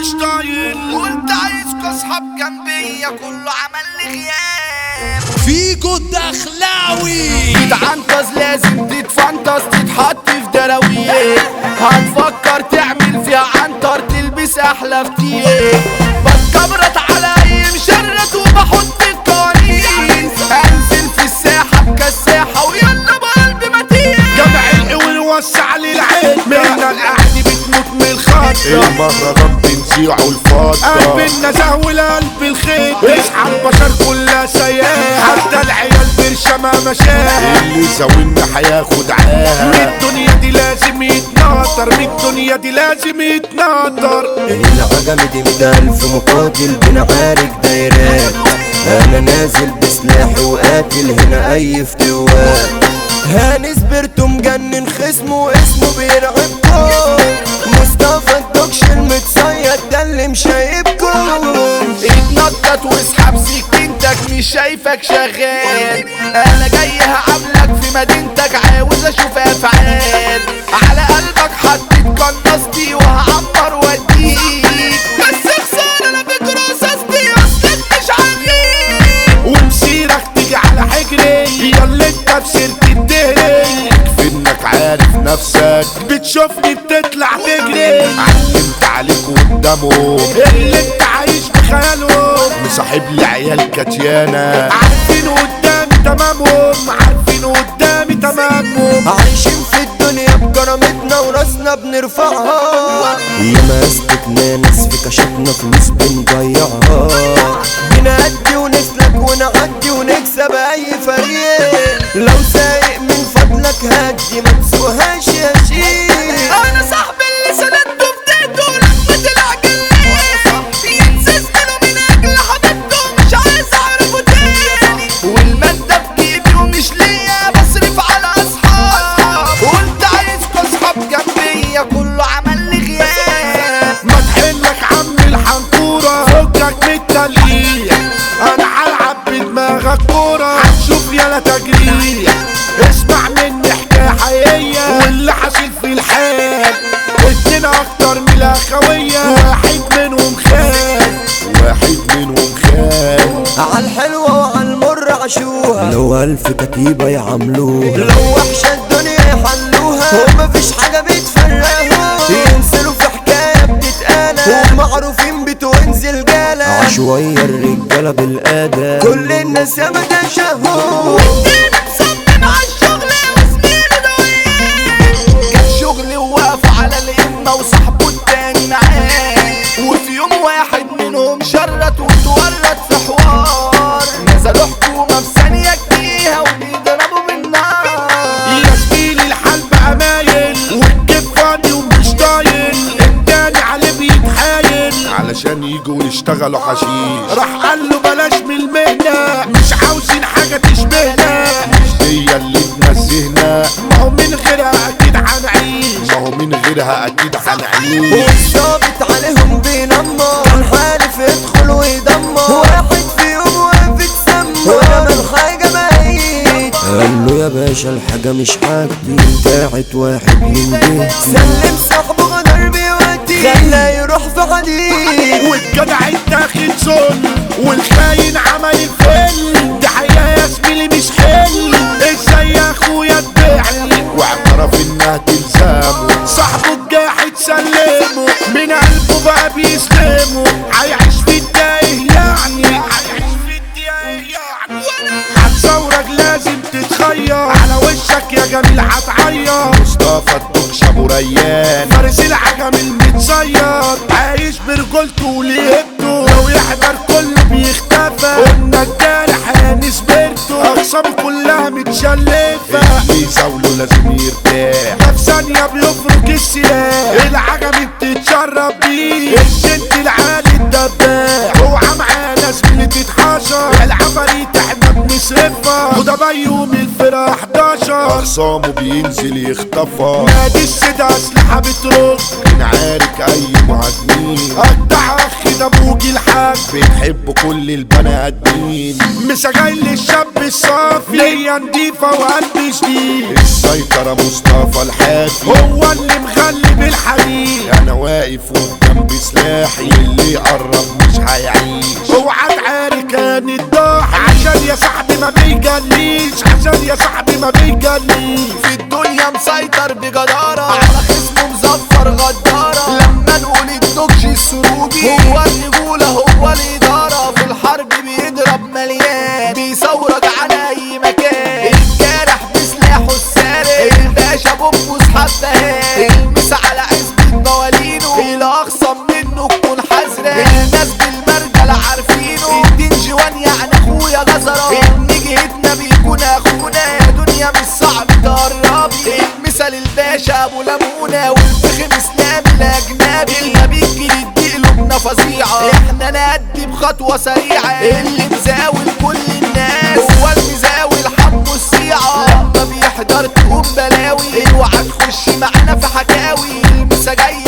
ومش طايل قلت عايزكوا اصحاب جنبية كله عمل لي غياب فيجو الدخلاوي تتعنطز لازم تتفنطز تتحط في دراويه هتفكر تعمل فيها عنتر تلبس احلى فتيه بتكبرت على اي مشرت وبحط القوانين انزل في الساحه بكساحه ويلا بقلبي متين جمع القوي وسع لي العين منا القعد بتموت من الخط المهرجان بنزيعه الفضة قلب النزه والقلب الخيط اصحى البشر كلها سياح حتى العيال برشمة مشاها اللي زاولنا هياخد عاها من الدنيا دي لازم يتناطر من الدنيا دي لازم يتناطر العجمة دي مية ألف مقاتل بنعارك دايرات أنا نازل بسلاحي وقاتل هنا أي فتوات هاني سبرتو مجنن خصمه اسمه بيرعبكم مصطفى الدكش المتصيد ده اللي مشايبكم اتنطط واسحب سكينتك مش شايفك شغال انا جاي هعاملك في مدينتك عاوز اشوف افعال على قلبك حطيت قناصتي وهعمر واديك بس خسارة انا فكر رصاصتي اصلك مش عنيك ومسيرك تيجي على حجري يلا انت بسيرة الدهري في انك عارف نفسك بتشوفني بتطلع تجري علمت عليك قدامهم اللي انت عايش بخيالهم مصاحب لي عيال كتيانة عارفين قدامي تمامهم عارفين قدامي تمامهم عايشين في الدنيا بكرامتنا وراسنا بنرفعها ياما اثبتنا ناس في كشفنا فلوس بنضيعها بنأدي ونسلك ونعدي ونكسب اي فريق لو سايق من فضلك هدي ما تسوقهاش يا شيخ انا صاحبي اللي سندته في ديته لما طلع جليه ينسسنوا من اجل حبيبته مش عايز اعرفه تاني والمادة في جيبي ومش ليا بصرف على اصحاب قلت عايزكوا اصحاب جنبية كله عمل لي غياب ما تحلك عم الحنطورة فكك من التلقيح انا هلعب بدماغك كورة هتشوف يالا تجريح اسمع مني حكاية حقيقية واللي حاصل في الحال اتنين اكتر من الاخوية واحد منهم خان واحد منهم خان عالحلوة وعالمر عاشوها لو ألف كتيبة يعملوها لو وحشة الدنيا يحلوها ومفيش حاجة بتفرقهم ينزلوا في حكاية بتتقالى ومعروفين بتوينزل جالة عشوية الرجالة بالقادة كل الناس ياما تشهوا والتاني مصمم على الشغل وزميله ده وياه جاب شغل ووقفوا على الإمة وصاحبه التاني معاه وفي يوم واحد منهم شرت واتورط في حوار نزلوا حكومة في ثانية جديها وبيضربوا بالنار يا زميلي الحال بقى مايل والجيب فاضي ومش طايل التاني عليه بيتحايل علشان يجوا يشتغلوا حشيش راح قال له بلاش من المهنة مش عاوزين حاجة تشبهنا مش دي اللي تنزهنا ما هو من غيرها أكيد هنعيش ما هو من غيرها اكيد هنعيش والظابط عليهم بينمر كان حالف يدخل ويدمر واحد فيهم واقف يتسمر وعمل حاجة ميت قال له يا باشا الحاجة مش حاجتي بتاعت واحد من بيتي سلم صاحبه غدر بيودي خلاه يروح في حديد والجدع اتاخد ظلم والخاين عمل الفيلم دي حقيقة يا زميلي مش حل ازاي يا اخويا تبيعني واعترف انها تلزامه صاحبه الجاحد سلمه من قلبه بقى بيسلمه هيعيش في التايه يعني هيعيش في التايه يعني هتصورك لازم تتخير على وشك يا جميل هتعيط مصطفى الدكش ابو ريان فارس العجم المتصيد عايش برجولته وليبته لو يحضر كله بيختفى قلنا الجارح نسبرته اقسامه كلها متشلفه اللي يزاوله لازم يرتاح ده في ثانية بيفرك السلاح العجم بتتشرب بيه الجد العالي الدباح اوعى معانا زميلي تتحشر العفاريت احنا بنصرفها وده بيوم الفرح 11 بشر اخصامه بينزل يخطفها نادي السيدة اسلحة بترد بنعارك اي مهاجمين قطع اخي ده ابوجي الحاج بنحب كل البني ادمين مش جاي للشاب الصافي ليا نضيفة وقلبي شديد السيطرة مصطفى الحافي هو اللي مغلب الحديد انا واقف قدام بسلاحي اللي يقرب مش هيعيش اوعى تعاري كان الضاح عشان يا صاحبي ما بيجليش عشان يا صاحبي ما بيجليش في الدنيا مسيطر بجدارة على خصمه مزفر غدارة لما نقول الدوكش السروجي هو الرجولة هو الإدارة في الحرب بيضرب مليان بيصورك على أي مكان الجارح بسلاحه السارق الباشا بوبوس حبهان المس على عزبة موالينه الأخصم منه تكون حذرة الناس بالمرجل عارفينه الدين جوان يعني أخويا جزرة ابن جهتنا بيكون أخونا يا دنيا مش صعب تقربي المثل الباشا أبو لمونة والفخم إسلام الأجنبي اللي بيجي يدي قلوبنا فظيعة احنا نأدي بخطوة سريعة اللي مزاول كل الناس هو المزاول حمو السيعة لما بيحضر تقوم بلاوي اوعى تخش معانا في حكاوي المسا جاي